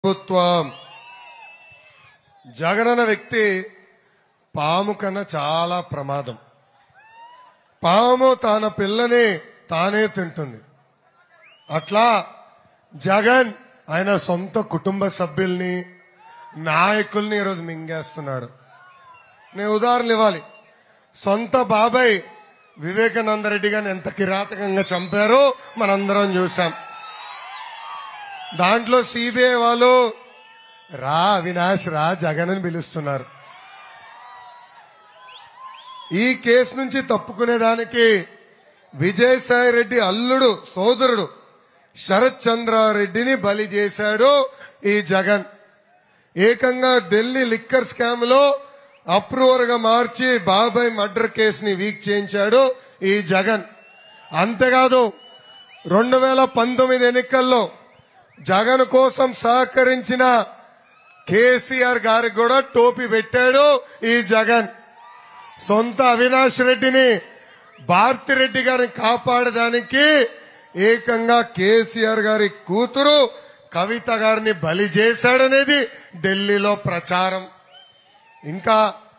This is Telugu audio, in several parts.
ప్రభుత్వం జగనన్న వ్యక్తి పాము కన్నా చాలా ప్రమాదం పాము తన పిల్లని తానే తింటుంది అట్లా జగన్ ఆయన సొంత కుటుంబ సభ్యుల్ని నాయకుల్ని ఈరోజు మింగేస్తున్నాడు నేను ఉదాహరణలు ఇవ్వాలి సొంత బాబాయ్ వివేకానంద రెడ్డి గారిని ఎంత కిరాతకంగా చంపారో మనందరం చూసాం దాంట్లో సిబిఐ వాళ్ళు రా అవినాష్ రా జగన్ అని పిలుస్తున్నారు ఈ కేసు నుంచి తప్పుకునేదానికి విజయసాయి రెడ్డి అల్లుడు సోదరుడు శరత్ చంద్రారెడ్డిని బలి చేశాడు ఈ జగన్ ఏకంగా ఢిల్లీ లిక్కర్ స్కామ్ లో అప్రూవర్ గా మార్చి బాబాయ్ మర్డర్ కేసుని వీక్ చేయించాడు ఈ జగన్ అంతేకాదు రెండు వేల పంతొమ్మిది ఎన్నికల్లో జగన్ కోసం సహకరించిన కేసీఆర్ గారికి కూడా టోపీ పెట్టాడు ఈ జగన్ సొంత అవినాష్ రెడ్డిని భారతిరెడ్డి గారిని కాపాడడానికి ఏకంగా కేసీఆర్ గారి కూతురు కవిత గారిని బలి చేశాడనేది ఢిల్లీలో ప్రచారం ఇంకా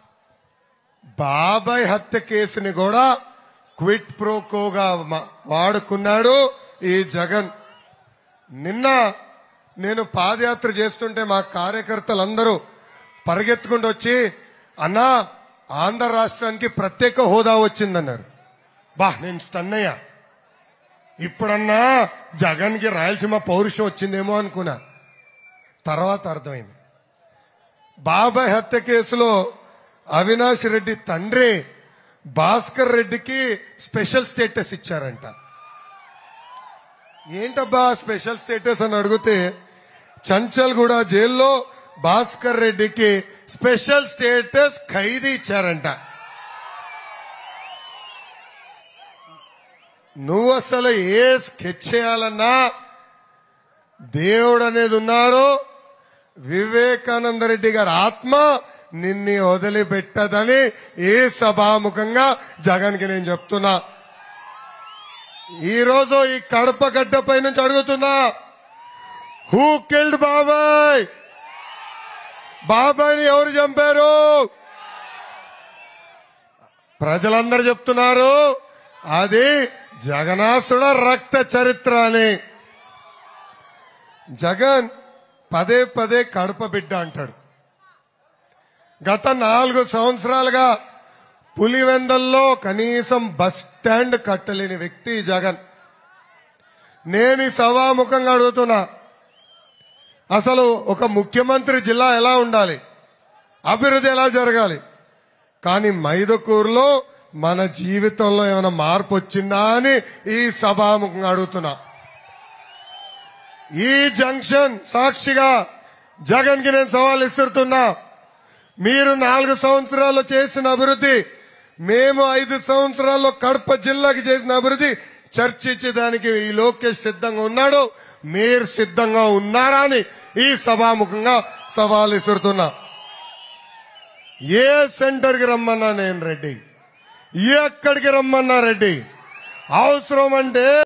బాబాయ్ హత్య కేసుని కూడా క్విట్ ప్రోకోగా మ- వాడుకున్నాడు ఈ జగన్ నిన్న నేను పాదయాత్ర చేస్తుంటే మా కార్యకర్తలందరూ పరిగెత్తుకుంటూ వచ్చి అన్నా ఆంధ్ర రాష్ట్రానికి ప్రత్యేక హోదా వచ్చిందన్నారు బా నేను స్టన్ అయ్యా ఇప్పుడన్నా జగన్ కి రాయలసీమ పౌరుషం వచ్చిందేమో అనుకున్నా తర్వాత అర్థమైంది బాబాయ్ హత్య కేసులో అవినాష్ రెడ్డి తండ్రి భాస్కర్ రెడ్డికి స్పెషల్ స్టేటస్ ఇచ్చారంట ఏంటబ్బా స్పెషల్ స్టేటస్ అని అడిగితే చంచల్గూడ జైల్లో భాస్కర్ రెడ్డికి స్పెషల్ స్టేటస్ ఖైదీ ఇచ్చారంట నువ్వు అసలు ఏ స్కెచ్ చేయాలన్నా దేవుడు అనేది ఉన్నారు వివేకానంద రెడ్డి గారి ఆత్మ నిన్ని వదిలిపెట్టదని ఏ సభాముఖంగా జగన్ కి నేను చెప్తున్నా ఈ రోజు ఈ కడప గడ్డపై నుంచి అడుగుతున్నా హూ కిల్డ్ బాబాయ్ బాబాయ్ని ఎవరు చంపారు ప్రజలందరూ చెప్తున్నారు అది జగనాసుడ రక్త చరిత్ర అని జగన్ పదే పదే కడప బిడ్డ అంటాడు గత నాలుగు సంవత్సరాలుగా పులివెందల్లో కనీసం బస్ స్టాండ్ కట్టలేని వ్యక్తి జగన్ నేను ఈ సభాముఖంగా అడుగుతున్నా అసలు ఒక ముఖ్యమంత్రి జిల్లా ఎలా ఉండాలి అభివృద్ధి ఎలా జరగాలి కానీ మైదకూరులో మన జీవితంలో ఏమైనా మార్పు వచ్చిందా అని ఈ సభాముఖంగా అడుగుతున్నా ఈ జంక్షన్ సాక్షిగా జగన్ కి నేను సవాల్ ఇస్తున్నా మీరు నాలుగు సంవత్సరాల్లో చేసిన అభివృద్ధి మేము ఐదు సంవత్సరాల్లో కడప జిల్లాకి చేసిన అభివృద్ధి చర్చించేదానికి ఈ లోకేష్ సిద్ధంగా ఉన్నాడు మీరు సిద్ధంగా ఉన్నారా అని ఈ సభాముఖంగా సవాల్ ఇస్తున్నా ఏ సెంటర్ కి రమ్మన్నా నేను రెడ్డి ఎక్కడికి రమ్మన్నా రెడ్డి అవసరం అంటే